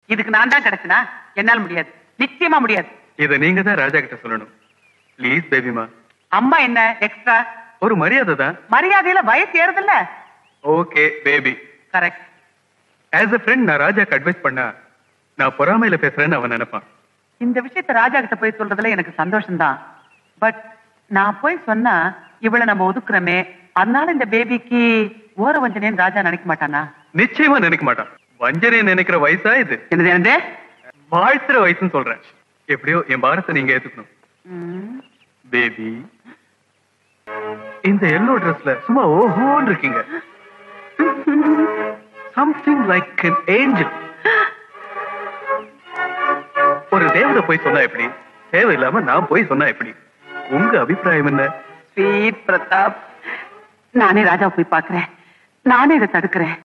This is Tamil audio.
இதுக்கு நான் தான் கிடைச்சனா என்னால முடியாது நிச்சயமா முடியாது இத நீங்க தான் ராஜா கிட்ட சொல்லணும் ப்ளீஸ் பேபிமா அம்மா என்ன எக்ஸ்ட்ரா ஒரு மரியாதை தான் மரியாதையில வயசு ஏறுதுல்ல okay baby correct as a friend நான் ராஜாக்கு அட்வைஸ் பண்ணா நான் பொறாமையில பேசுறேன்னு அவன் நினைப்பான் இந்த விஷயத்த ராஜா கிட்ட போய் சொல்றதுல எனக்கு சந்தோஷம்தான் பட் நான் போய் சொன்னா இவளை நம்ம ஒதுக்குறோமே அதனால இந்த பேபிக்கு ஓர வஞ்சனேன்னு ராஜா நினைக்க மாட்டானா நிச்சயமா நினைக்க மாட்டான் வஞ்சனையை நினைக்கிற வயசா இது என்னது என்னது வாழ்த்துற வயசுன்னு சொல்றேன் எப்படியோ என் பாரத்தை நீங்க ஏத்துக்கணும் ம், பேபி இந்த எல்லோ ட்ரெஸ்ல சும்மா ஓஹோன்னு இருக்கீங்க சம்திங் லைக் an ஏஞ்சல் ஒரு தேவதை போய் சொன்னா எப்படி தேவையில்லாம நான் போய் சொன்னா எப்படி உங்க அபிப்பிராயம் என்ன ஸ்வீட் பிரதாப் நானே ராஜா போய் பாக்குறேன் நானே இதை தடுக்கிறேன்